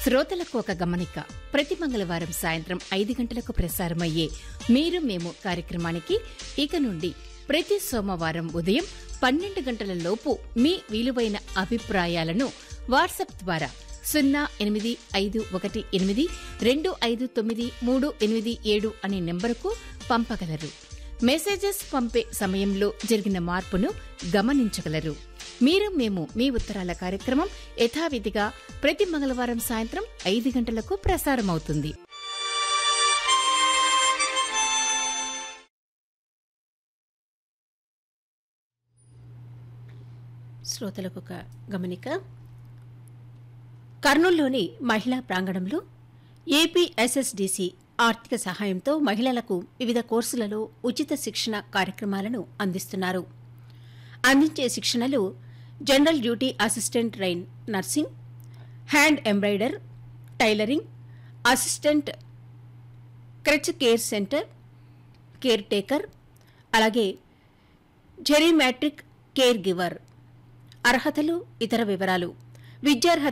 శ్రోతలకు ఒక గమనిక ప్రతి మంగళవారం సాయంత్రం ఐదు గంటలకు ప్రసారమయ్యే మీరు మేము కార్యక్రమానికి ఇక నుండి ప్రతి సోమవారం ఉదయం పన్నెండు గంటల లోపు మీ విలువైన అభిప్రాయాలను వాట్సాప్ ద్వారా సున్నా ఎనిమిది ఐదు ఒకటి ఎనిమిది రెండు ఐదు తొమ్మిది మూడు ఎనిమిది ఏడు అనే నెంబరుకు పంపగలరు మెసేజెస్ పంపే సమయంలో జరిగిన మార్పును గమనించగలరు మీరు మేము మీ ఉత్తరాల కార్యక్రమం యథావిధిగా ప్రతి మంగళవారం సాయంత్రం ఐదు గంటలకు ప్రసారమవుతుంది శ్రోతలకు ఒక గమనిక కర్నూలులోని మహిళా ప్రాంగణంలో ఏపీఎస్ఎస్డిసి ఆర్థిక సహాయంతో మహిళలకు వివిధ కోర్సులలో ఉచిత శిక్షణ కార్యక్రమాలను అందిస్తున్నారు అందించే శిక్షణలు జనరల్ డ్యూటీ అసిస్టెంట్ రైన్ nursing hand embroider tailoring assistant creche care centre care taker అలాగే జెరీమాట్రిక్ కేర్ గివర్ అర్హతలు ఇతర వివరాలు విద్యార్హత